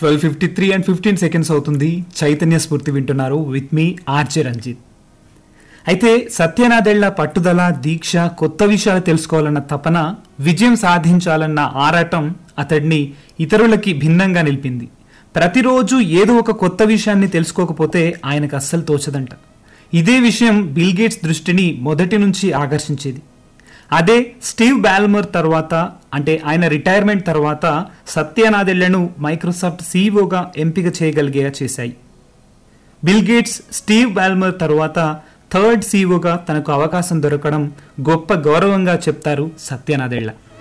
twelve fifty three and fifteen seconds అవుతుంది చైతన్య స్ఫూర్తి వింటున్నారు విత్ మీ ఆర్జే రంజిత్ అయితే సత్యనాథేళ్ల పట్టుదల దీక్ష కొత్త విషయాలు తెలుసుకోవాలన్న తపన విజయం సాధించాలన్న ఆరాటం అతడిని ఇతరులకి భిన్నంగా నిలిపింది ప్రతిరోజు ఏదో ఒక కొత్త విషయాన్ని తెలుసుకోకపోతే ఆయనకు అస్సలు తోచదంట ఇదే విషయం బిల్ గేట్స్ దృష్టిని మొదటి నుంచి ఆకర్షించేది అదే స్టీవ్ బాల్మర్ తర్వాత అంటే ఆయన రిటైర్మెంట్ తర్వాత సత్యనాథెళ్లను మైక్రోసాఫ్ట్ సీఈఓగా ఎంపిక చేయగలిగేలా చేశాయి బిల్ గేట్స్ స్టీవ్ బాల్మర్ తర్వాత థర్డ్ సీఈఓగా తనకు అవకాశం దొరకడం గొప్ప గౌరవంగా చెప్తారు సత్యనాథెళ్ల